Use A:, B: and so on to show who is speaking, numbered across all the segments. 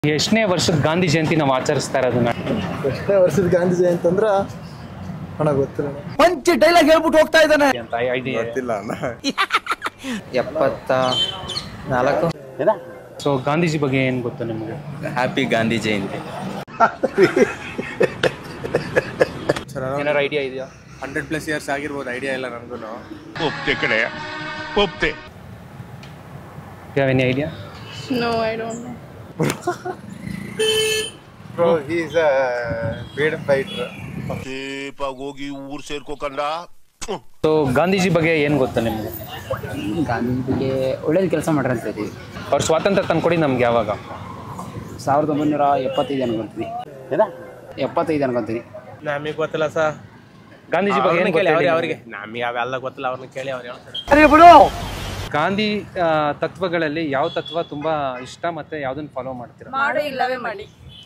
A: ಎಷ್ಟನೇ ವರ್ಷದ ಗಾಂಧಿ ಜಯಂತಿ ನಾವು ಆಚರಿಸ್ತಾ ಇರೋದನ್ನ
B: ಎಷ್ಟನೇ ವರ್ಷದ ಗಾಂಧಿ ಜಯಂತಿ ಅಂದ್ರ ಅಣ್ಣ ಗೊತ್ತಿಲ್ಲ ಅಣ್ಣ.
C: ಪಂಚ್ ಡೈಲಾಗ್ ಹೇಳ್ಬಿಟ್ಟು ಹೋಗ್ತಾ ಇದ್ದಾನೆ
A: ಅಂತ ಐಡಿಯಾ
C: ಎಪ್ಪತ್ತ ನಾಲ್ಕು
A: ಸೊ ಗಾಂಧೀಜಿ ಬಗ್ಗೆ ಏನು ಗೊತ್ತು ನಿಮಗೆ
D: ಹ್ಯಾಪಿ ಗಾಂಧಿ ಜಯಂತಿ
A: ಏನಾರು ಐಡಿಯಾ ಇದೆಯಾ
E: ಹಂಡ್ರೆಡ್ ಪ್ಲಸ್ ಇಯರ್ಸ್ ಆಗಿರ್ಬೋದು ಐಡಿಯಾ ಇಲ್ಲ ನನಗೂ
F: ಒಪ್ತೆ ಕಡೆ ಒಪ್ತೆ
A: have any idea
G: No, I don't know.
B: Bro, he is a freedom fighter.
F: ಸೇಫಾಗಿ ಹೋಗಿ ಊರ್ ಸೇರ್ಕೋಕಂಡ
A: ಸೊ ಗಾಂಧೀಜಿ ಬಗ್ಗೆ ಏನು ಗೊತ್ತು ನಿಮಗೆ
H: ಗಾಂಧಿ ಬಗ್ಗೆ ಒಳ್ಳೇದು ಕೆಲಸ ಮಾಡ್ರಿ ಅಂತ ಇದ್ದೀವಿ
A: ಅವ್ರ ಸ್ವಾತಂತ್ರ್ಯ ತಂದ್ಕೊಡಿ ನಮ್ಗೆ ಯಾವಾಗ
H: ಸಾವಿರದ ಒಂಬೈನೂರ ಎಪ್ಪತ್ತೈದು ಅನ್ಕೊಂತೀವಿ ಎಪ್ಪತ್ತೈದು ಅನ್ಕೊಂತೀನಿ
E: ನಮಗೆ ಗೊತ್ತಿಲ್ಲ ಸರ್
A: ಗಾಂಧೀಜಿ ಬಗ್ಗೆ ಏನು
E: ಕೇಳಿ ಅವ್ರಿಗೆ
A: ಗೊತ್ತು
E: ಅವ್ರಿಗೆ ನಮಗೆ ಅವೆಲ್ಲ ಗೊತ್ತಿಲ್ಲ ಅವ್ರನ್ನ ಕೇಳಿ ಅವ್ರು ಹೇಳ್ತಾರೆ
A: ಗಾಂಧಿ ಆ, ತತ್ವಗಳಲ್ಲಿ ಯಾವ ತತ್ವ ತುಂಬಾ ಇಷ್ಟ ಮತ್ತೆ ಯಾವ್ದನ್ನ ಫಾಲೋ ಮಾಡ್ತೀರಾ
G: ಮಾಡು ಇಲ್ಲವೇ ಮಾಡಿ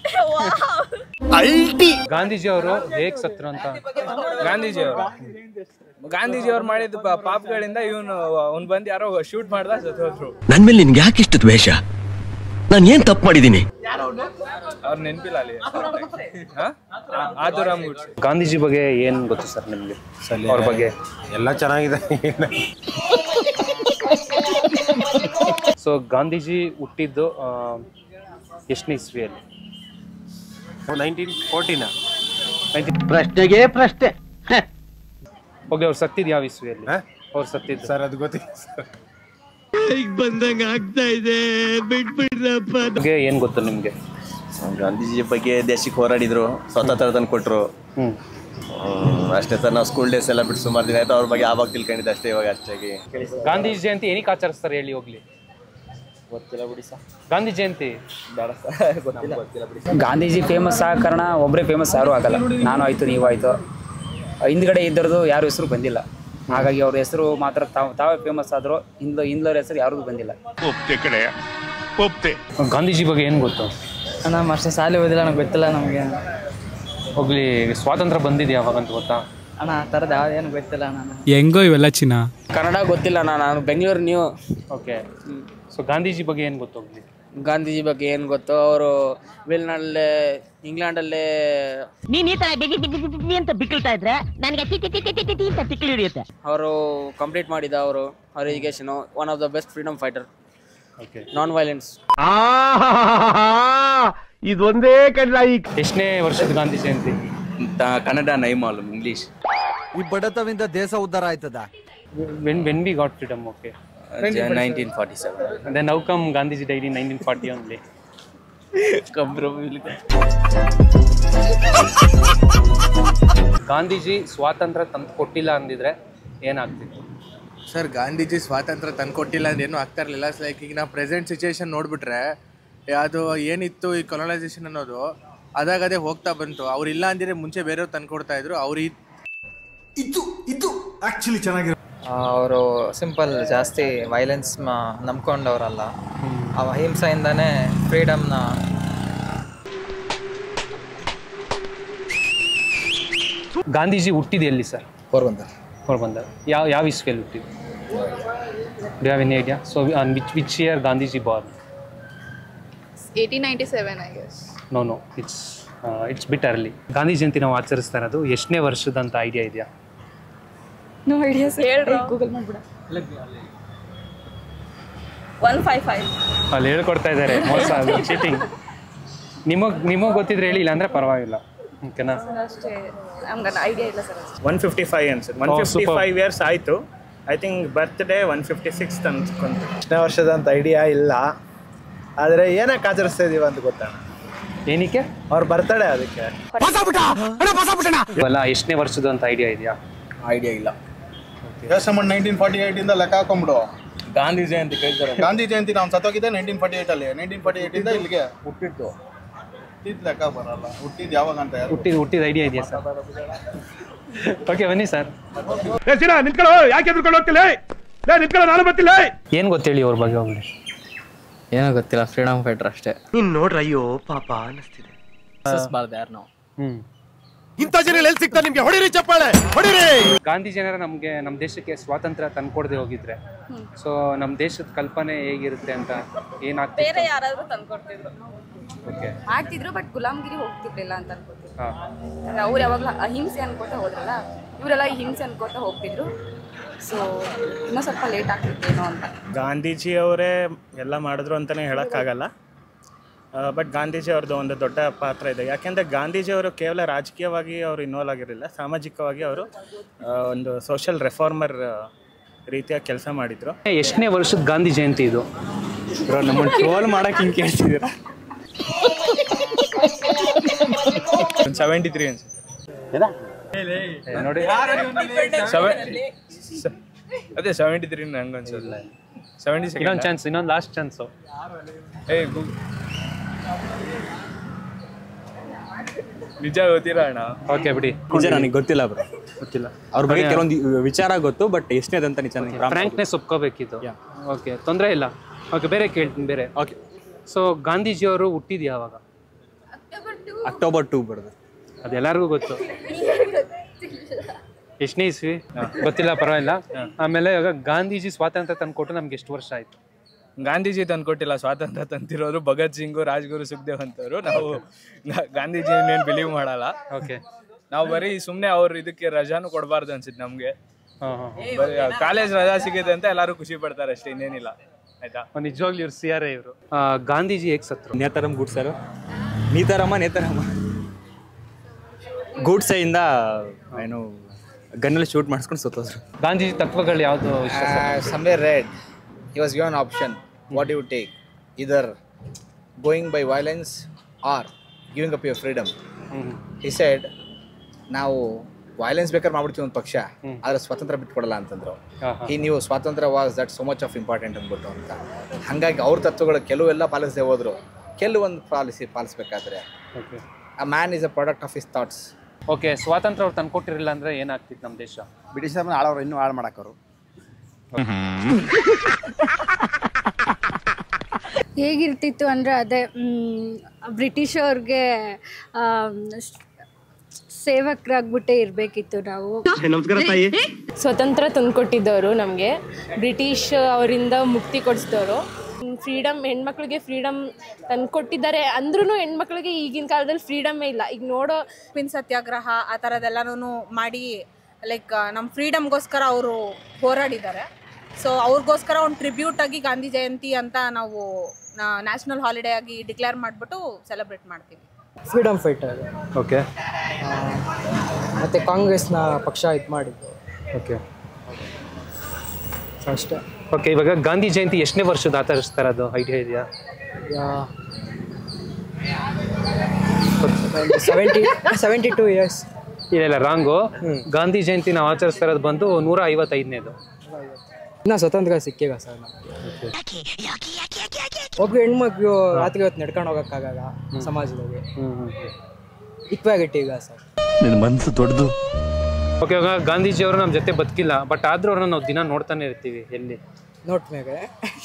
A: ಗಾಂಧೀಜಿ ಅವರು ಹೇಗ್ ಸತ್ರು ಅಂತ
I: ಗಾಂಧೀಜಿ ಅವರು ಗಾಂಧೀಜಿ ಅವ್ರು ಮಾಡಿದ ಪ- ಪಾಪಗಳಿಂದ ಇವನು ಅವ್ನು ಬಂದು ಯಾರೋ ಶೂಟ್ ಮಾಡ್ದ ಸತ್ತೋದ್ರು
C: ನನ್ ಮೇಲೆ ನಿನ್ಗೆ ಯಾಕೆ ಇಷ್ಟು ದ್ವೇಷ ನಾನು ಏನ್ ತಪ್ಪು ಮಾಡಿದೀನಿ
I: ಅವ್ರು ನೆನಪಿಲ್ಲ ಅಲ್ಲಿ ಹಾ? ಆ- ಆತುರಾಮ್ ಗುಡ್ಸೆ
A: ಗಾಂಧೀಜಿ ಬಗ್ಗೆ ಏನ್ ಗೊತ್ತು ಸರ್ ನಿಮ್ಗೆ ಅವ್ರ ಬಗ್ಗೆ
E: ಎಲ್ಲ ಚೆನ್ನಾಗಿದೆ
A: ಸೊ ಗಾಂಧೀಜಿ ಹುಟ್ಟಿದ್ದು ಆ, ಎಷ್ಟನೇ ಇಸ್ವಿಯಲ್ಲಿ
E: ನೈನ್ಟೀನ್ ಫೋರ್ಟಿನ
C: ಪ್ರಶ್ನೆಗೆ ಪ್ರಶ್ನೆ
A: ಹೋಗಿ ಅವ್ರು ಸತ್ತಿದ್ ಯಾವ ಇಸ್ವಿಯಲ್ಲಿ ಅವ್ರು ಸತ್ತಿದ್ದು
E: ಸರ್ ಅದು ಗೊತ್ತಿಲ್ಲ ಸರ್
A: ಬಗ್ಗೆ ಏನ್ ಗೊತ್ತು ನಿಮ್ಗೆ
D: ಗಾಂಧೀಜಿ ಬಗ್ಗೆ ದೇಶಕ್ಕೆ ಹೋರಾಡಿದ್ರು ಸ್ವಾತಂತ್ರ್ಯ ತಂದು ಕೊಟ್ರು
A: ಹ್ಮ್
D: ಹ್ಮ್, ಅಷ್ಟೇ ಸರ್ ನಾವು ಸ್ಕೂಲ್ ಡೇಸ್ ಎಲ್ಲ ಬಿಟ್ಟು ಸುಮಾರು ದಿನ ಆಯ್ತು ಅವ್ರ ಬಗ್ಗೆ ಆವಾಗ ತಿಳ್ಕೊಂಡಿದ್ದೆ ಅಷ್ಟೇ ಇವಾಗ ಅಷ್ಟಾಗಿ
A: ಗಾಂಧೀಜಿ ಜಯಂತಿ ಏನಕ್ಕೆ ಆಚರಿಸ್ತಾರೆ ಹೇಳಿ ಹೋಗ್ಲಿ
D: ಗೊತ್ತಿಲ್ಲ ಬಿಡಿ ಸರ್
A: ಗಾಂಧಿ ಜಯಂತಿ
D: ಬೇಡ ಸರ್ ಗೊತ್ತಿಲ್ಲ ಗೊತ್ತಿಲ್ಲ ಬಿಡಿ
H: ಗಾಂಧೀಜಿ ಫೇಮಸ್ ಆಗ ಕಾರಣ ಒಬ್ಬರೇ ಫೇಮಸ್ ಯಾರೂ ಆಗಲ್ಲ ನಾನು ಆಯಿತು ನೀವು ಆಯಿತು ಹಿಂದ್ಗಡೆ ಇದ್ದರದು ಯಾರು ಹೆಸರು ಬಂದಿಲ್ಲ ಹಾಗಾಗಿ ಅವ್ರ ಹೆಸರು ಮಾತ್ರ ತಾವು ತಾವೇ ಫೇಮಸ್ ಆದರೂ ಹಿಂದ ಹಿಂದ್ಲವ್ರ ಹೆಸರು ಯಾರಿಗೂ ಬಂದಿಲ್ಲ
F: ಒಪ್ತೆ ಕಡೆ ಒಪ್ತೆ
A: ಗಾಂಧೀಜಿ ಬಗ್ಗೆ ಏನ್ ಗೊತ್ತು
I: ನಮ್ಮ ಅಷ್ಟೇ ಸಾಲಿ ಓದಿಲ್ಲ ನಂಗೆ ಗೊತ್ತಿಲ್ಲ ನಮಗೆ
A: ಹೋಗ್ಲಿ ಸ್ವಾತಂತ್ರ್ಯ ಬಂದಿದ್ಯಾ ಅವಾಗ ಅಂತ ಗೊತ್ತಾ
I: ಅಣ್ಣ ಆ ಥರದ್ದು ಯಾವ್ದೇನು ಗೊತ್ತಿಲ್ಲ ನಾನು
J: ಹೆಂಗೋ ಇವೆಲ್ಲ ಚಿನ್ನ
H: ಕನ್ನಡ ಗೊತ್ತಿಲ್ಲ ನಾನು ನಾನು ಬೆಂಗಳೂರು ನೀವು
A: ಓಕೆ ಸೊ ಗಾಂಧೀಜಿ ಬಗ್ಗೆ ಏನ್ ಗೊತ್ತು ಹೋಗ್ಲಿ
H: ಗಾಂಧೀಜಿ ಬಗ್ಗೆ ಏನು ಗೊತ್ತು ಅವರು ವಿಲ್ನಲ್ಲೇ ಇಂಗ್ಲೆಂಡಲ್ಲೇ
K: ನೀನ್ ಈ ತರ ಬಿಗಿ ಬಿಗಿ ಬಿಗಿ ಬಿಗಿ ಅಂತ ಬಿಕ್ಕಳ್ತಾ ಇದ್ರೆ ನನಗೆ ಟಿ ಟಿ ಟಿ ಟಿ ಟಿ ಟಿ ಅಂತ ತಿಕ್ಕಲು ಹಿಡಿಯುತ್ತೆ
H: ಅವರು ಕಂಪ್ಲೀಟ್ ಮಾಡಿದ ಅವರು ಅವ್ರ education one of the best freedom fighter
A: okay
H: non violence
C: ಇದೊಂದೇ ಕಡ್ಲ ಈ
A: ಎಷ್ಟನೇ ವರ್ಷದ ಗಾಂಧಿ ಜಯಂತಿ
D: ತ- ಕನ್ನಡ ನೈಮಾಲ್ ಇಂಗ್ಲೀಷ್
C: ಈ ಬಡತವಿಂದ ದೇಶ ಉದ್ಧಾರ ಆಯ್ತದ
A: when when we got freedom okay
D: nineteen forty seven
A: then how come Gandhiji diary nineteen forty only Gandhiji ಸ್ವಾತಂತ್ರ್ಯ ತಂದು ಕೊಟ್ಟಿಲ್ಲ ಅಂದಿದ್ರೆ ಏನಾಗ್ತಿತ್ತು
E: ಸರ್ ಗಾಂಧೀಜಿ ಸ್ವಾತಂತ್ರ್ಯ ತಂದ್ಕೊಟ್ಟಿಲ್ಲ ಅಂದ್ರೆ ಏನೂ ಆಗ್ತಾ ಇರಲಿಲ್ಲ ಲೈಕ್ ಈಗ ನಾವು ಪ್ರೆಸೆಂಟ್ ಸಿಚುವೇಶನ್ ನೋಡ್ಬಿಟ್ರೆ ಅದು ಏನಿತ್ತು ಈ ಕೊಲನೈಸೇಷನ್ ಅನ್ನೋದು ಅದಾಗದೇ ಹೋಗ್ತಾ ಬಂತು ಅವ್ರು ಇಲ್ಲ ಅಂದಿದ್ರೆ ಮುಂಚೆ ಬೇರೆಯವ್ರು ತಂದ್ಕೊಡ್ತಾ ಇದ್ರು ಅವ್ರು ಈ
I: ಅವರು ಸಿಂಪಲ್ ಜಾಸ್ತಿ ವೈಲೆನ್ಸ್ ನಂಬ್ಕೊಂಡವ್ರಲ್ಲ ಅವ ಅಹಿಂಸೆಯಿಂದಾನೇ ಫ್ರೀಡಮ್ನ
A: ಗಾಂಧೀಜಿ ಹುಟ್ಟಿದ್ದು ಎಲ್ಲಿ ಸರ್
C: ಹೊರಬಂದ
A: ಹೊರಬಂದ ಯಾವ ಯಾವ ಇಸ್ವಿಯಲ್ಲಿ ಹುಟ್ಟಿದ್ದು do have any idea so which which year Gandhiji born
G: 1897, I guess.
A: No no it's it's bit early Gandhi Jayanti ನಾವು ಆಚರಿಸ್ತಾ ಇರೋದು ಎಷ್ಟನೇ ವರ್ಷದ ಅಂತ ಐಡಿಯಾ ಇದೆಯಾ
G: No idea, sir. ಹೇಳ್ರು. Google ಮಾಡ್ಬಿಡ. 155.
A: ಅಲ್ಲಿ ಹೇಳ್ಕೊಡ್ತಾ ಇದ್ದಾರೆ ಮೋಸ ಚೀಟಿಂಗ್ ನಿಮಗ್ ನಿಮಗ್ ಗೊತ್ತಿದ್ರೆ ಹೇಳಿ ಇಲ್ಲಾಂದ್ರೆ ಪರವಾಗಿಲ್ಲ ಓಕೆನಾ
G: ಅಷ್ಟೇ ನಮ್ಗೆ ಐಡಿಯಾ ಇಲ್ಲ ಸರ್ ಅಷ್ಟೇ
I: ಒನ್ ಫಿಫ್ಟಿ ಫೈವ್ ಅನ್ಸುತ್ತೆ
A: ಒನ್ ಫಿಫ್ಟಿ ಫೈವ್
I: ಇಯರ್ಸ್ ಆಯಿತು I think birthday one fifty six ಅನ್ಸ್ಕೊಂತ
B: ಎಷ್ಟನೇ ವರ್ಷದ ಅಂತ ಐಡಿಯಾ ಇಲ್ಲ ಆದರೆ ಏನಕ್ಕೆ ಆಚರಿಸ್ತಾ ಇದೀವಿ ಅಂತ ಗೊತ್ತಣ್ಣ
A: ಏನಕ್ಕೆ
B: ಅವ್ರ ಬರ್ತಡೇ ಅದಕ್ಕೆ
A: ಅಲ್ಲ ಎಷ್ಟನೇ ವರ್ಷದ ಅಂತ ಐಡಿಯಾ ಇದೆಯಾ
D: ಐಡಿಯಾ ಇಲ್ಲ
B: ಯೋಸಮನ್ ನೈನ್ಟೀನ್ ಫಾರ್ಟಿ ಏಯ್ಟಿಂದ ಲೆಕ್ಕ ಹಾಕೊಂಬಿಡು
D: ಗಾಂಧಿ ಜಯಂತಿ ಕೇಳ್ತಾರೆ
B: ಗಾಂಧಿ ಜಯಂತಿ ನಾವು ಸತ್ತೋಗಿದ್ದೆ ನೈನ್ಟೀನ್ ಫಾರ್ಟಿ ಏಯ್ಟಲ್ಲಿ ನೈನ್ಟೀನ್ ಫಾರ್ಟಿ ಏಯ್ಟಿಂದ ಇಲ್ಲಿಗೆ ಹುಟ್ಟಿದ್ದು ಹುಟ್ಟಿದ ಲೆಕ್ಕ ಬರಲ್ಲ ಹುಟ್ಟಿದ್ದು ಯಾವಾಗ ಅಂತ ಯಾರು
A: ಹುಟ್ಟಿದ ಹುಟ್ಟಿದ ಐಡಿಯಾ ಇದೆಯಾ ಸರ್ ಓಕೆ ಬನ್ನಿ ಸರ್
F: ನಿಂತ್ಕೊಳ್ಳೋ ಯಾಕೆ ಎದ್ರುಕೊಂಡು ಹೋಗ್ತಿಲ್ಲ ನಿಂತ್ಕೊಳ್ಳೋ ನಾನು ಬರ್ತಿಲ್ಲ
A: ಏನು ಗೊತ್ತೇಳಿ ಅವ್ರ ಬಗ್ಗೆ ಹೋಗ್ಲಿ
I: ಏನೋ ಗೊತ್ತಿಲ್ಲ ಫ್ರೀಡಮ್ ಫೈಟರ್ ಅಷ್ಟೇ
C: ನೀನ್ ನೋಡ್ರ ಅಯ್ಯೋ ಪಾಪ ಅನಿಸ್ತಿದೆ
H: ಬಾರ್ದು ಯಾರು ನಾವು
A: ಹ್ಮ್
F: ಇಂಥ ಜನ ಎಲ್ಲಿ ಸಿಗ್ತಾರೆ ನಿಮ್ಗೆ ಹೊಡಿರಿ ಚಪ್ಪಾಳೆ ಹೊಡಿರಿ
A: ಗಾಂಧೀಜಿಯರ ನಮಗೆ ನಮ್ಮ ದೇಶಕ್ಕೆ ಸ್ವಾತಂತ್ರ್ಯ ತಂದ್ಕೊಡದೆ ಹೋಗಿದ್ರೆ ಸೊ ನಮ್ಮ ದೇಶದ ಕಲ್ಪನೆ ಹೇಗಿರುತ್ತೆ ಅಂತ ಏನಾಗ್ತಿತ್ತು
G: ಬೇರೆ ಯಾರಾದ್ರೂ ತಂದ್ಕೊಡ್ತಿದ್ರು
A: ಓಕೆ
G: ಮಾಡ್ತಿದ್ರು ಬಟ್ ಗುಲಾಮ್ಗಿರಿ ಹೋಗ್ತಿರ್ಲಿಲ್ಲ ಅಂತ ಅನ್ಕೋತೀನಿ
A: ಹಾಂ
G: ಅವ್ರು ಯಾವಾಗಲೂ ಅಹಿಂಸೆ ಅನ್ಕೋತ ಹೋದ್ರಲ್ಲ ಇವರೆಲ್ಲ ಈ ಹಿಂಸೆ ಅನ್ಕೋತ ಹೋಗ್ತಿದ್ರು ಸೊ ಇನ್ನೂ ಸ್ವಲ್ಪ ಲೇಟ್ ಆಗ್ತಿತ್ತೇನೋ ಅಂತ
J: ಗಾಂಧೀಜಿ ಅವರೇ ಎಲ್ಲ ಮಾಡಿದ್ರು ಅಂತಲೇ ಹೇಳೋಕ್ಕಾಗಲ್ಲ ಬಟ್ ಗಾಂಧೀಜಿ ಅವ್ರದ್ದು ಒಂದು ದೊಡ್ಡ ಪಾತ್ರ ಇದೆ ಯಾಕೆಂದರೆ ಗಾಂಧೀಜಿ ಅವರು ಕೇವಲ ರಾಜಕೀಯವಾಗಿ ಅವರು ಇನ್ವಾಲ್ವ್ ಆಗಿರಲಿಲ್ಲ ಸಾಮಾಜಿಕವಾಗಿ ಅವರು ಆ, ಒಂದು ಸೋಷಿಯಲ್ ರೆಫಾರ್ಮರ್ ರೀತಿಯ ಕೆಲಸ ಮಾಡಿದರು
A: ಎಷ್ಟನೇ ವರ್ಷದ ಗಾಂಧಿ ಜಯಂತಿ ಇದು
L: ಬ್ರೋ ನಮ್ಮನ್ನು ಟ್ರೋಲ್ ಮಾಡಕ್ಕೆ ಹಿಂಗೆ ಕೇಳ್ತಿದ್ದೀರಾ
I: ಸೆವೆಂಟಿ ತ್ರೀ
A: ನೋಡಿ
I: ಅದೇ ಸೆವೆಂಟಿ ತ್ರೀ ನಂಗೆ ಅನ್ಸಲ್ಲ ಸೆವೆಂಟಿ
A: ಇನ್ನೊಂದು
I: ಸೆಕೆಂಡ್
A: ಚಾನ್ಸ್ ಇನ್ನೊಂದು ಲಾಸ್ಟ್ ಚಾನ್ಸು
I: ಏ ಗು- ನಿಜ ಗೊತ್ತಿಲ್ಲ ಅಣ್ಣ
A: ಓಕೆ ಬಿಡಿ
L: ನಿಜ ನನಗೆ ಗೊತ್ತಿಲ್ಲ ಬ್ರೋ
A: ಗೊತ್ತಿಲ್ಲ
L: ಅವ್ರ ಬಗ್ಗೆ ಕೆಲವೊಂದು ವಿಚಾರ ಗೊತ್ತು ಬಟ್ ಎಷ್ಟನೇದಂತ ನಿಜ ನನಗೆ
A: ಫ್ರಾಂಕ್ನೆಸ್ ಒಪ್ಕೋಬೇಕಿತ್ತು ಓಕೆ ತೊಂದರೆ ಇಲ್ಲ ಓಕೆ ಬೇರೆ ಕೇಳ್ತೀನಿ ಬೇರೆ
L: ಓಕೆ
A: ಸೊ ಗಾಂಧೀಜಿಯವರು ಹುಟ್ಟಿದ್ದು ಯಾವಾಗ
L: ಅಕ್ಟೋಬರ್ ಟೂ ಬರೋದು
A: ಅದೆಲ್ಲರಿಗೂ ಗೊತ್ತು ಎಷ್ಟನೇ ಇಸ್ವಿ ಗೊತ್ತಿಲ್ಲ ಪರವಾಗಿಲ್ಲ ಆಮೇಲೆ ಇವಾಗ ಗಾಂಧೀಜಿ ಸ್ವಾತಂತ್ರ್ಯ ತಂದ್ಕೊಟ್ಟು ನಮ್ಗೆ ಎಷ್ಟು ವರ್ಷ ಆಯ್ತು
I: ಗಾಂಧೀಜಿ ತಂದ್ಕೊಟ್ಟಿಲ್ಲ ಸ್ವಾತಂತ್ರ್ಯ ತಂತಿರೋರು ಭಗತ್ ಸಿಂಗು ರಾಜ್ಗುರು ಸುಖದೇವ್ ಅಂತವ್ರು ನಾವು ಗಾ- ಗಾಂಧೀಜಿ ಏನು ಬಿಲೀವ್ ಮಾಡಲ್ಲ
A: ಓಕೆ
I: ನಾವು ಬರೀ ಸುಮ್ಮನೆ ಅವ್ರು ಇದಕ್ಕೆ ರಜಾನು ಕೊಡಬಾರ್ದು ಅನ್ಸುತ್ತೆ ನಮಗೆ
A: ಹಾಂ ಹಾಂ
I: ಬರೀ ಕಾಲೇಜ್ ರಜಾ ಸಿಗಿದೆ ಅಂತ ಎಲ್ಲರೂ ಖುಷಿ ಪಡ್ತಾರೆ ಅಷ್ಟೇ ಇನ್ನೇನಿಲ್ಲ ಆಯ್ತಾ
A: ನಿಜವಾಗ್ಲೂ ಇವ್ರು ಸಿ ಆರ್ ಇವರು ಗಾಂಧೀಜಿ ಹೇಗೆ ಸತ್ರು
L: ನೇತಾರಮ್ ಗುಡ್ಸರು ನೀತಾರಮ್ಮ ನೇತಾರಮ್ಮ ಗೂಡ್ಸೆಯಿಂದ ಏನು ಗನ್ನಲ್ಲಿ ಶೂಟ್ ಮಾಡಿಸ್ಕೊಂಡು ಸತ್ತೋದ್ರು
A: ಗಾಂಧೀಜಿ ತತ್ವಗಳು ಯಾವುದು ಇಷ್ಟ sir?
M: somewhere read he was given option what you take either going by violence or giving up your freedom he said ನಾವು ವೈಲೆನ್ಸ್ ಬೇಕಾದ್ರೆ ಮಾಡ್ಬಿಡ್ತೀವಿ ಒಂದು ಪಕ್ಷ ಆದ್ರೆ ಸ್ವತಂತ್ರ ಬಿಟ್ಕೊಡಲ್ಲ ಅಂತಂದ್ರು ಈ ನೀವು ಸ್ವಾತಂತ್ರ್ಯ was that so much of important ಅಂದ್ಬಿಟ್ಟು ಅಂತ ಹಾಗಾಗಿ ಅವ್ರ ತತ್ವಗಳು ಕೆಲವೆಲ್ಲ ಪಾಲಿಸದೆ ಹೋದ್ರು ಕೆಲವೊಂದು ಪಾಲಿಸಿ ಪಾಲಿಸ್ಬೇಕಾದ್ರೆ
A: okay
M: a man is a product of his thoughts
A: okay ಸ್ವಾತಂತ್ರ್ಯ ಅವ್ರು ತಂದ್ಕೊಟ್ಟಿರಲಿಲ್ಲ ಅಂದ್ರೆ ಏನಾಗ್ತಿತ್ತು ನಮ್ಮ ದೇಶ
B: ಬ್ರಿಟಿಷ್ ಆಳವ್ರು ಇನ್ನೂ ಹಾಳು ಮಾಡಾಕವ್ರು
N: ಹೇಗಿರ್ತಿತ್ತು ಅಂದರೆ ಅದೇ ಬ್ರಿಟಿಷವ್ರಿಗೆ ಸೇವಕರಾಗ್ಬಿಟ್ಟೇ ಇರಬೇಕಿತ್ತು ನಾವು
O: ಸ್ವತಂತ್ರ ತಂದುಕೊಟ್ಟಿದ್ದವರು ನಮಗೆ ಬ್ರಿಟಿಷ್ ಅವರಿಂದ ಮುಕ್ತಿ ಕೊಡಿಸಿದವರು ಫ್ರೀಡಮ್ ಹೆಣ್ಮಕ್ಳಿಗೆ ಫ್ರೀಡಮ್ ತಂದುಕೊಟ್ಟಿದ್ದಾರೆ ಅಂದ್ರೂ ಹೆಣ್ಮಕ್ಳಿಗೆ ಈಗಿನ ಕಾಲದಲ್ಲಿ ಫ್ರೀಡಮ್ಮೇ ಇಲ್ಲ ಈಗ ನೋಡೋ
P: ಉಪ್ಪಿನ ಸತ್ಯಾಗ್ರಹ ಆ ಥರದ್ದೆಲ್ಲನೂ ಮಾಡಿ ಲೈಕ್ ನಮ್ಮ ಫ್ರೀಡಮ್ಗೋಸ್ಕರ ಅವರು ಹೋರಾಡಿದ್ದಾರೆ ಸೊ ಅವ್ರಿಗೋಸ್ಕರ ಒಂದು ಟ್ರಿಬ್ಯೂಟ್ ಆಗಿ ಗಾಂಧಿ ಜಯಂತಿ ಅಂತ ನಾವು ನ್ಯಾಷನಲ್ ಹಾಲಿಡೇ ಆಗಿ ಡಿಕ್ಲೇರ್ ಮಾಡಿಬಿಟ್ಟು ಸೆಲೆಬ್ರೇಟ್ ಮಾಡ್ತೀವಿ
Q: ಫ್ರೀಡಮ್ ಫೈಟರ್
A: ಓಕೆ
Q: ಮತ್ತು ಕಾಂಗ್ರೆಸ್ನ ಪಕ್ಷ ಇದು ಮಾಡಿದ್ದು
A: ಓಕೆ
Q: ಅಷ್ಟೇ
A: ಓಕೆ ಇವಾಗ ಗಾಂಧಿ ಜಯಂತಿ ಎಷ್ಟನೇ ವರ್ಷದ ಆಚರಿಸ್ತಾರೆ ಅದು ಐಡಿಯಾ ಇದೆಯಾ
Q: ಸೆವೆಂಟಿ ಸೆವೆಂಟಿ ಟೂ ಇಯರ್ಸ್
A: ಇಲ್ಲ ಇಲ್ಲ ರಾಂಗು ಗಾಂಧಿ ಜಯಂತಿ ನಾವು ಆಚರಿಸ್ತಾ ಇರೋದು ಬಂದು ನೂರ ಐವತ್ತೈದನೇದು
Q: ಇನ್ನೂ ಸ್ವತಂತ್ರ ಸಿಕ್ಕಿಲ್ಲ ಸರ್ ನಮಗೆ ಒಬ್ಬ ಹೆಣ್ಮಕ್ಳು ರಾತ್ರಿ ಹೊತ್ತು ನಡ್ಕೊಂಡು ಹೋಗೋಕ್ಕಾಗಲ್ಲ ಸಮಾಜದಲ್ಲಿ ಇಕ್ವಾಲಿಟಿ ಇಲ್ಲ ಸರ್
C: ನಿನ್ನ ಮನಸ್ಸು ದೊಡ್ಡದು
A: ಓಕೆ ಇವಾಗ ಗಾಂಧೀಜಿಯವರು ನಮ್ಮ ಜೊತೆ ಬದುಕಿಲ್ಲ ಬಟ್ ಆದ್ರೂ ಅವ್ರನ್ನ ನಾವು ದಿನ ನೋಡ್ತಾನೆ ಇರ್ತೀವಿ ಎಲ್ಲಿ
Q: ನೋಟ್ ಮೇಲೆ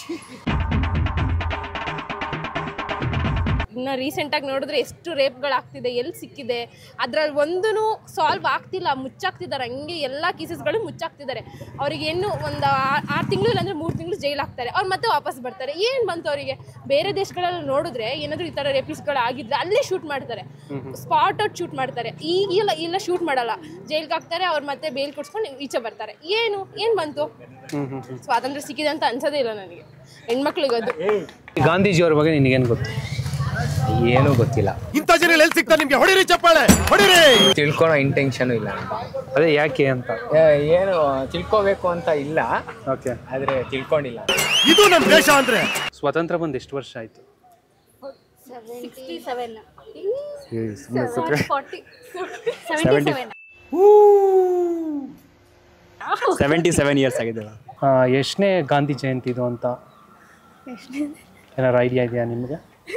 O: ಇನ್ನು ರೀಸೆಂಟಾಗಿ ನೋಡಿದ್ರೆ ಎಷ್ಟು ರೇಪ್ಗಳಾಗ್ತಿದೆ ಎಲ್ಲಿ ಸಿಕ್ಕಿದೆ ಅದ್ರಲ್ಲಿ ಒಂದೂ ಸಾಲ್ವ್ ಆಗ್ತಿಲ್ಲ ಮುಚ್ಚಾಕ್ತಿದ್ದಾರೆ ಹಂಗೆ ಎಲ್ಲ ಕೇಸಸ್ಗಳು ಮುಚ್ಚಾಕ್ತಿದ್ದಾರೆ ಅವ್ರಿಗೆ ಏನು ಒಂದು ಆರು ತಿಂಗಳು ಇಲ್ಲಾಂದ್ರೆ ಮೂರು ತಿಂಗಳು ಜೈಲ್ ಹಾಕ್ತಾರೆ ಅವ್ರು ಮತ್ತೆ ವಾಪಸ್ ಬರ್ತಾರೆ ಏನು ಬಂತು ಅವರಿಗೆ ಬೇರೆ ದೇಶಗಳಲ್ಲಿ ನೋಡಿದ್ರೆ ಏನಾದರೂ ಈ ಥರ ರೇಪಿಸ್ಗಳು ಆಗಿದ್ರೆ ಅಲ್ಲೇ ಶೂಟ್ ಮಾಡ್ತಾರೆ ಸ್ಪಾಟ್ ಔಟ್ ಶೂಟ್ ಮಾಡ್ತಾರೆ ಈಗಿಲ್ಲ ಇಲ್ಲ ಶೂಟ್ ಮಾಡಲ್ಲ ಜೈಲ್ಗೆ ಹಾಕ್ತಾರೆ ಅವ್ರು ಮತ್ತೆ ಬೇಲ್ ಕೊಡ್ಸ್ಕೊಂಡು ಈಚೆ ಬರ್ತಾರೆ ಏನು ಏನು ಬಂತು ಸ್ವಾತಂತ್ರ್ಯ ಸಿಕ್ಕಿದೆ ಅಂತ ಅನ್ಸೋದೇ ಇಲ್ಲ ನನಗೆ ಹೆಣ್ಮಕ್ಳಿಗೆ ಅದು
A: ಗಾಂಧೀಜಿಯವ್ರ ಬಗ್ಗೆ ನಿನಗೇನು ಗೊತ್ತು
L: ಏನೂ ಗೊತ್ತಿಲ್ಲ
F: ಇಂಥ ಜನ ಎಲ್ಲಿ ಸಿಗ್ತಾರೆ ನಿಮ್ಗೆ ಹೊಡಿರಿ ಚಪ್ಪಾಳೆ ಹೊಡಿರಿ
E: ತಿಳ್ಕೊಳೋ ಇಂಟೆನ್ಷನು ಇಲ್ಲ
A: ಅದೇ ಯಾಕೆ ಅಂತ
E: ಏನು ತಿಳ್ಕೊಬೇಕು ಅಂತ ಇಲ್ಲ
A: ಓಕೆ
E: ಆದರೆ ತಿಳ್ಕೊಂಡಿಲ್ಲ
F: ಇದು ನಮ್ಮ ದೇಶ ಅಂದ್ರೆ
A: ಸ್ವಾತಂತ್ರ್ಯ ಬಂದು ಎಷ್ಟು ವರ್ಷ ಆಯ್ತು
N: sixty seven
L: seventy seventy seven years ಆಗಿದೆ
A: ಎಷ್ಟನೇ ಗಾಂಧಿ ಜಯಂತಿ ಇದು ಅಂತ ಏನಾರು ಐಡಿಯಾ ಇದೆಯಾ ನಿಮಗೆ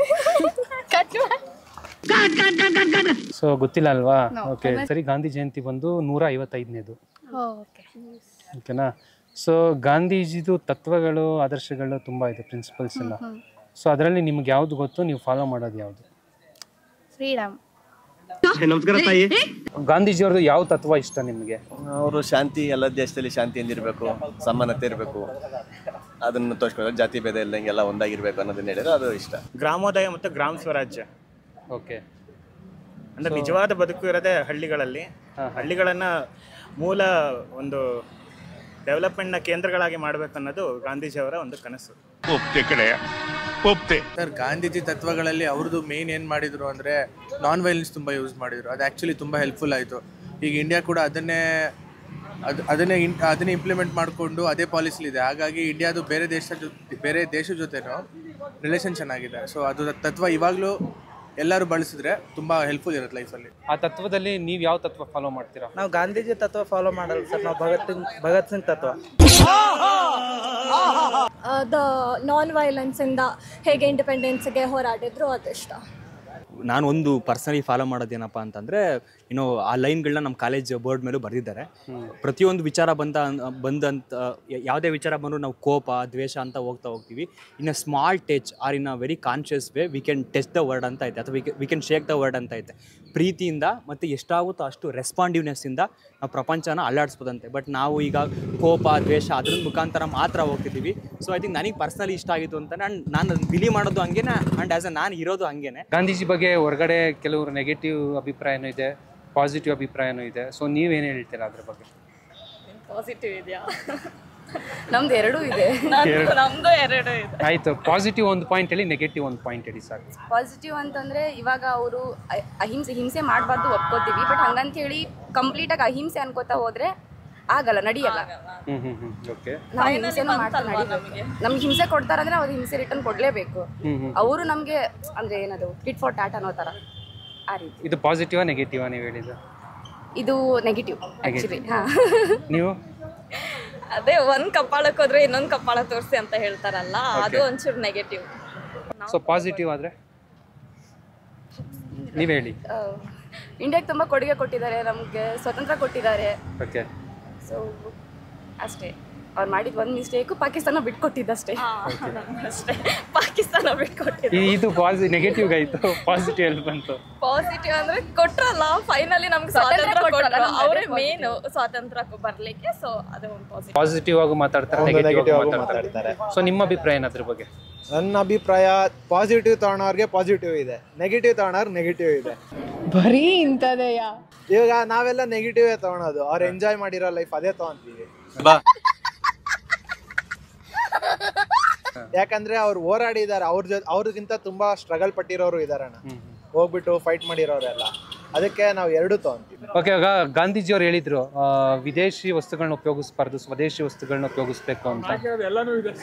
A: ಸೊ ಗೊತ್ತಿಲ್ಲ ಅಲ್ವಾ ಓಕೆ ಸರಿ ಗಾಂಧಿ ಜಯಂತಿ ಬಂದು ನೂರ ಐವತ್ತೈದನೇದು ಓಕೆನಾ ಸೊ ಗಾಂಧೀಜಿದು ತತ್ವಗಳು ಆದರ್ಶಗಳು ತುಂಬ ಇದೆ ಪ್ರಿನ್ಸಿಪಲ್ಸ್ ಎಲ್ಲ ಸೊ ಅದರಲ್ಲಿ ನಿಮ್ಗೆ ಯಾವ್ದು ಗೊತ್ತು ನೀವು ಫಾಲೋ ಮಾಡೋದು ಯಾವುದು
N: ಫ್ರೀಡಮ್
D: ನಮಸ್ಕಾರ ತಾಯಿ
A: ಗಾಂಧೀಜಿಯವ್ರದ್ದು ಯಾವ ತತ್ವ ಇಷ್ಟ ನಿಮಗೆ
D: ಅವರು ಶಾಂತಿ ಎಲ್ಲ ದೇಶದಲ್ಲಿ ಶಾಂತಿಯಿಂದ ಇರಬೇಕು ಸಮಾನತೆ ಇರಬೇಕು ಅದನ್ನು ತೋರಿಸ್ಕೊಂಡು ಜಾತಿ ಭೇದ ಇಲ್ದಂಗೆ ಎಲ್ಲ ಒಂದಾಗಿರ್ಬೇಕು ಅನ್ನೋದನ್ನ ಹೇಳಿದ್ರೆ ಅದು ಇಷ್ಟ
J: ಗ್ರಾಮೋದಯ ಮತ್ತು ಗ್ರಾಮ ಸ್ವರಾಜ್ಯ
A: ಓಕೆ
J: ಅಂದ್ರೆ ನಿಜವಾದ ಬದುಕು ಇರೋದೇ ಹಳ್ಳಿಗಳಲ್ಲಿ ಹಳ್ಳಿಗಳನ್ನ ಮೂಲ ಒಂದು ಡೆವಲಪ್ಮೆಂಟ್ನ ಕೇಂದ್ರಗಳಾಗಿ ಮಾಡಬೇಕು ಅನ್ನೋದು ಗಾಂಧೀಜಿಯವರ ಒಂದು ಕನಸು
F: ಒಪ್ತೆ ಕಡೆ ಒಪ್ತೆ
E: ಸರ್ ಗಾಂಧೀಜಿ ತತ್ವಗಳಲ್ಲಿ ಅವ್ರದ್ದು ಮೇನ್ ಏನು ಮಾಡಿದ್ರು ಅಂದರೆ ನಾನ್ ವೈಲೆನ್ಸ್ ತುಂಬ ಯೂಸ್ ಮಾಡಿದ್ರು ಅದು ಆ್ಯಕ್ಚುಲಿ ತುಂಬ ಹೆಲ್ಪ್ಫುಲ್ ಆಯಿತು ಈಗ ಇಂಡಿಯಾ ಕೂಡ ಅದನ್ನೇ ಅದು ಅದನ್ನೇ ಇನ್ ಅದನ್ನೇ ಇಂಪ್ಲಿಮೆಂಟ್ ಮಾಡಿಕೊಂಡು ಅದೇ ಪಾಲಿಸಿಲಿದೆ ಹಾಗಾಗಿ ಇಂಡಿಯಾದು ಬೇರೆ ದೇಶ ಜೊತೆ ಬೇರೆ ದೇಶದ ಜೊತೆನೂ ರಿಲೇಷನ್ ಚೆನ್ನಾಗಿದೆ ಸೊ ಅದು ತತ್ವ ಇವಾಗಲೂ ಎಲ್ಲರೂ ಬಳಸಿದ್ರೆ ತುಂಬ ಹೆಲ್ಪ್ಫುಲ್ ಇರುತ್ತೆ ಲೈಫಲ್ಲಿ
A: ಆ ತತ್ವದಲ್ಲಿ ನೀವು ಯಾವ ತತ್ವ ಫಾಲೋ ಮಾಡ್ತೀರಾ
Q: ನಾವು ಗಾಂಧೀಜಿ ತತ್ವ ಫಾಲೋ ಮಾಡಲ್ಲ ಸರ್ ನಾವು ಭಗತ್ ಸಿಂಗ್ ಭಗತ್ ಸಿಂಗ್ ತತ್ವ
R: ದ ನಾನ್ ವೈಲೆನ್ಸಿಂದ ಹೇಗೆ ಇಂಡಿಪೆಂಡೆನ್ಸ್ಗೆ ಹೋರಾಡಿದ್ರು ಅದಿಷ್ಟ
L: ನಾನು ಒಂದು ಪರ್ಸನಲಿ ಫಾಲೋ ಮಾಡೋದೇನಪ್ಪ ಅಂತಂದರೆ ಏನೋ ಆ ಲೈನ್ಗಳನ್ನ ನಮ್ಮ ಕಾಲೇಜ್ ಬೋರ್ಡ್ ಮೇಲೂ ಬರೆದಿದ್ದಾರೆ ಪ್ರತಿಯೊಂದು ವಿಚಾರ ಬಂದ ಬಂದಂತ ಯಾವುದೇ ವಿಚಾರ ಬಂದರೂ ನಾವು ಕೋಪ ದ್ವೇಷ ಅಂತ ಹೋಗ್ತಾ ಹೋಗ್ತೀವಿ in a small touch or in a very conscious way we can test the word ಅಂತ ಐತೆ ಅಥವಾ we can shake the word ಅಂತ ಐತೆ ಪ್ರೀತಿಯಿಂದ ಮತ್ತು ಎಷ್ಟಾಗುತ್ತೋ ಅಷ್ಟು ರೆಸ್ಪಾಂಡಿವ್ನೆಸ್ಸಿಂದ ನಾವು ಪ್ರಪಂಚನ ಅಲ್ಲಾಡಿಸ್ಬೋದಂತೆ ಬಟ್ ನಾವು ಈಗ ಕೋಪ ದ್ವೇಷ ಅದ್ರ ಮುಖಾಂತರ ಮಾತ್ರ ಹೋಗ್ತಿದ್ದೀವಿ ಸೊ ಐ ಥಿಂಕ್ ನನಗೆ ಪರ್ಸನಲಿ ಇಷ್ಟ ಆಗಿತ್ತು ಅಂತ ನಾನು ನಾನು ಬಿಲೀವ್ ಮಾಡೋದು ಹಂಗೇನೆ ಆ್ಯಂಡ್ ಆ್ಯಸ್ ಅ ನಾನು ಇರೋದು ಹಂಗೇನೆ
A: ಗಾಂಧೀಜಿ ಬಗ್ಗೆ ಹೊರಗಡೆ ಕೆಲವರು ನೆಗೆಟಿವ್ ಅಭಿಪ್ರಾಯನೂ ಇದೆ ಪಾಸಿಟಿವ್ ಅಭಿಪ್ರಾಯನೂ ಇದೆ ಸೊ ನೀವೇನು ಹೇಳ್ತೀರಾ ಅದ್ರ ಬಗ್ಗೆ
G: ಪಾಸಿಟಿವ್ ಇದೆಯಾ ನಮ್ದು ಎರಡೂ ಇದೆ
A: ಎರಡು.
G: ನಮ್ದು ಎರಡು ಇದೆ
A: ಆಯ್ತು ಪಾಸಿಟಿವ್ ಒಂದು ಪಾಯಿಂಟ್ ಹೇಳಿ ನೆಗೆಟಿವ್ ಒಂದು ಪಾಯಿಂಟ್ ಹೇಳಿ ಸಾಕು
G: ಪಾಸಿಟಿವ್ ಅಂತಂದ್ರೆ ಇವಾಗ ಅವರು ಅಹಿಂಸೆ ಹಿಂಸೆ ಮಾಡಬಾರ್ದು ಒಪ್ಕೋತೀವಿ ಬಟ್ ಹಂಗಂತ ಹೇಳಿ ಕಂಪ್ಲೀಟ್ ಆಗಿ ಅಹಿಂಸೆ ಅನ್ಕೋತಾ ಹೋದ್ರೆ ಆಗಲ್ಲ ನಡೆಯಲ್ಲ
A: ಹ್ಮ್ ಹ್ಮ್ ಹ್ಮ್ ಓಕೆ
G: ನಾವು ಹಿಂಸೆನೂ ಮಾಡ್ತಾ ನಡಿಬೇಕು ನಮ್ಗೆ ಹಿಂಸೆ ಕೊಡ್ತಾರಂದ್ರೆ ಅವ್ರು ಹಿಂಸೆ ರಿಟರ್ನ್ ಕೊಡ್ಲೇಬೇಕು
A: ಹ್ಮ್ ಹ್ಮ್
G: ಅವರು ನಮ್ಗೆ ಅಂದ್ರೆ ಏನದು ಟಿಟ್ ಫಾರ್ ಟಾಟ್ ಅನ್ನೋ ತರ ಆ ರೀತಿ
A: ಇದು ಪಾಸಿಟಿವಾ ನೆಗೆಟಿವಾ ನೀವು ಹೇಳಿದ್ದು
G: ಇದು ನೆಗೆಟಿವ್ ಆಕ್ಚುಲಿ ಹಾ
A: ನೀವು
S: ಅದೇ ಒಂದ್ ಕಪಾಳಕ್ಕೆ ಹೋದ್ರೆ ಇನ್ನೊಂದ್ ಕಪಾಳ ತೋರಿಸಿ ಅಂತ ಹೇಳ್ತಾರಲ್ಲ ಅದು
A: Okay.
S: ಒಂಚೂರು ನೆಗೆಟಿವ್
A: ಸೊ ಪಾಸಿಟಿವ್ ಆದರೆ ನೀವು ಹೇಳಿ
G: ಇಂಡಿಯಾಗೆ ತುಂಬಾ ಕೊಡುಗೆ ಕೊಟ್ಟಿದ್ದಾರೆ ನಮ್ಗೆ ಸ್ವತಂತ್ರ ಕೊಟ್ಟಿದ್ದಾರೆ
A: ಓಕೆ
G: ಸೊ ಅಷ್ಟೇ ಅವ್ರು ಮಾಡಿದ ಒಂದು ಮಿಸ್ಟೇಕು ಪಾಕಿಸ್ತಾನ ಬಿಟ್ಕೊಟ್ಟಿದ್ದಷ್ಟೇ
S: ಅಷ್ಟೇ ಪಾಕಿಸ್ತಾನ ಬಿಟ್ಕೊಟ್ಟಿದ್ರು
A: ಇದು ಪಾಸಿ ನೆಗೆಟಿವ್ ಆಯಿತು ಪಾಸಿಟಿವ್ ಎಲ್ಲಿ ಬಂತು
S: ಪಾಸಿಟಿವ್ ಅಂದ್ರೆ ಕೊಟ್ರಲ್ಲ ಫೈನಲಿ ನಮ್ಗೆ
G: ಸ್ವಾತಂತ್ರ್ಯ
S: ಸ್ವಾತಂತ್ರ್ಯ
G: ಕೊಟ್ರಲ್ಲ,
S: ಕೊಟ್ರು
G: ನಮ್ಗೆ
S: ಅವರೇ
G: ಅದೇ
S: ಮೇನ್ ಸ್ವಾತಂತ್ರ್ಯ ಬರ್ಲಿಕ್ಕೆ ಸೊ ಅದು ಒಂದು ಪಾಸಿಟಿವ್
A: ಪಾಸಿಟಿವ್ ಆಗಿ ಮಾತಾಡ್ತಾರೆ
T: ಹೌದು,
A: ನೆಗೆಟಿವ್
T: negative
A: ಆಗಿ
T: ಆಗು
A: ಮಾತಾಡ್ತಾರೆ
T: ಮಾತಾಡ್ತಾರೆ.
A: ಸೊ ನಿಮ್ಮ ಅಭಿಪ್ರಾಯ ಏನು ಅದ್ರ ಬಗ್ಗೆ
T: ನನ್ನ ಅಭಿಪ್ರಾಯ ಪಾಸಿಟಿವ್ ತಗೊಳೋರ್ಗೆ ಪಾಸಿಟಿವ್ ಇದೆ ನೆಗೆಟಿವ್ ತಗೊಳೋರ್ ನೆಗೆಟಿವ್ ಇದೆ
N: ಬರೀ ಇಂಥದೆಯಾ
T: ಇವಾಗ ನಾವೆಲ್ಲ ನೆಗೆಟಿವ್ ತಗೊಳೋದು ಅವ್ರು ಎಂಜಾಯ್ ಮಾಡಿರೋ ಲೈಫ್ ಅದೇ ತಗೊಂತೀವಿ ಯಾಕಂದ್ರೆ ಅವ್ರು ಹೋರಾಡಿದಾರೆ ಅವ್ರ ಜೊತೆ ಅವ್ರಿಗಿಂತ ತುಂಬಾ ಸ್ಟ್ರಗಲ್ ಪಟ್ಟಿರೋರು ಇದಾರಣ್ಣ ಹೋಗ್ಬಿಟ್ಟು ಫೈಟ್ ಮಾಡಿರೋರೆಲ್ಲ ಅದಕ್ಕೆ ನಾವು ಎರಡು ತಗೊಂತೀವಿ
A: ಓಕೆ ಇವಾಗ ಗಾಂಧೀಜಿಯವ್ರು ಹೇಳಿದ್ರು ಆ, ವಿದೇಶಿ ವಸ್ತುಗಳನ್ನ ಉಪಯೋಗಿಸಬಾರ್ದು ಸ್ವದೇಶಿ ವಸ್ತುಗಳನ್ನ ಉಪಯೋಗಿಸ್ಬೇಕು ಅಂತ
F: ಎಲ್ಲಾನು ಇದೆ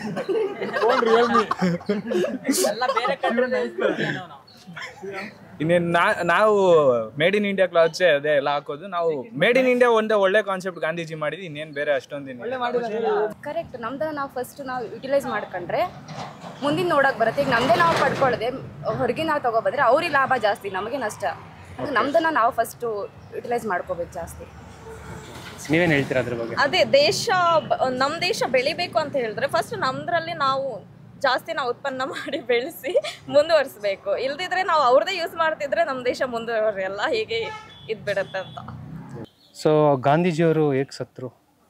I: ಇನ್ನೇನು ನಾ ನಾವು ಮೇಡ್ ಇನ್ ಇಂಡಿಯಾ ಕ್ಲಾತ್ಸೇ ಅದೇ ಎಲ್ಲ ಹಾಕೋದು ನಾವು ಮೇಡ್ ಇನ್ ಇಂಡಿಯಾ ಒಂದೇ ಒಳ್ಳೆ ಕಾನ್ಸೆಪ್ಟ್ ಗಾಂಧೀಜಿ ಮಾಡಿದ್ವಿ ಇನ್ನೇನು ಬೇರೆ ಅಷ್ಟೊಂದಿನ
G: ಕರೆಕ್ಟ್ ನಮ್ದನ್ನ ನಾವು ಫಸ್ಟ್ ನಾವು ಯುಟಿಲೈಸ್ ಮಾಡ್ಕೊಂಡ್ರೆ ಮುಂದಿನ ನೋಡಕ್ ಬರುತ್ತೆ ಈಗ ನಮ್ದೇ ನಾವು ಪಡ್ಕೊಳ್ಳದೆ ಹೊರಗೆ ನಾವು ತಗೊಬಂದ್ರೆ ಅವ್ರಿಗೆ ಲಾಭ ಜಾಸ್ತಿ ನಮಗೆ ನಷ್ಟ ಅದು ನಮ್ದನ್ನ ನಾವು ಫಸ್ಟು ಯುಟಿಲೈಸ್ ಮಾಡ್ಕೋಬೇಕು ಜಾಸ್ತಿ
A: ನೀವೇನು ಹೇಳ್ತೀರಾ ಅದ್ರ ಬಗ್ಗೆ
S: ಅದೇ ದೇಶ ಬ- ನಮ್ ದೇಶ ಬೆಳಿಬೇಕು ಅಂತ ಹೇಳಿದ್ರೆ ಫಸ್ಟ್ ನಮ್ದ್ರಲ್ಲಿ ನಾವು ಜಾಸ್ತಿ ನಾವು ಉತ್ಪನ್ನ ಮಾಡಿ ಬೆಳೆಸಿ ಮುಂದುವರಿಸ್ಬೇಕು ಇಲ್ದಿದ್ರೆ ನಾವು ಅವ್ರದೇ ಯೂಸ್ ಮಾಡ್ತಿದ್ರೆ ನಮ್ ದೇಶ ಮುಂದುವರಿಯಲ್ಲ ಹೀಗೆ ಇದ್ಬಿಡತ್ತೆ ಅಂತ
A: ಸೊ ಗಾಂಧೀಜಿಯವರು ಹೇಗೆ ಸತ್ರು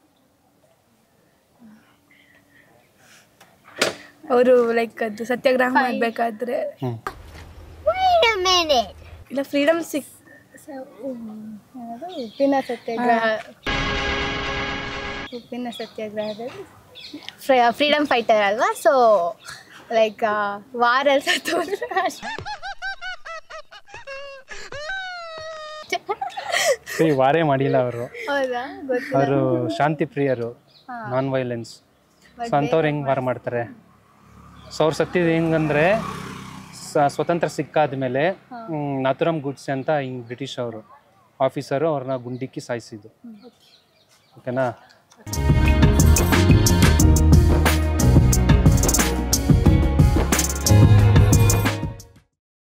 O: ಅವರು ಲೈಕ್ ಅದು ಸತ್ಯಾಗ್ರಹ ಮಾಡಬೇಕಾದ್ರೆ ಇಲ್ಲ ಫ್ರೀಡಮ್ ಸಿಕ್
N: ಉಪ್ಪಿನ ಸತ್ಯಾಗ್ರಹ ಉಪ್ಪಿನ ಸತ್ಯಾಗ್ರಹದಲ್ಲಿ ಫ್ರೀಡಮ್ ಫೈಟರ್ ಅಲ್ವಾ ಸೊ ಲೈಕ್ ವಾರಲ್ಲಿ ಸತ್ತೋದ್ರು
A: ಈ ವಾರೇ ಮಾಡಿಲ್ಲ ಅವರು
N: ಹೌದಾ ಗೊತ್ತಿಲ್ಲ
A: ಅವರು ಶಾಂತಿ ಪ್ರಿಯರು
N: ಹಾ.
A: ನಾನ್ ವೈಲೆನ್ಸ್ ಸೊ
N: But
A: ಅಂಥವ್ರು ಹೆಂಗೆ ವಾರ ಮಾಡ್ತಾರೆ ಸೊ ಅವ್ರು ಸತ್ತಿದ್ದು ಹೆಂಗಂದ್ರೆ ಸ- ಸ್ವತಂತ್ರ ಸಿಕ್ಕಾದ್ಮೇಲೆ ಹ್ಮ್, ನಾಥುರಾಮ್ ಗುಡ್ಸೆ ಅಂತ ಹಿಂಗೆ ಬ್ರಿಟಿಷ್ ಅವರು ಆಫೀಸರು ಅವ್ರನ್ನ ಗುಂಡಿಕ್ಕಿ ಸಾಯಿಸಿದ್ದು ಓಕೆನಾ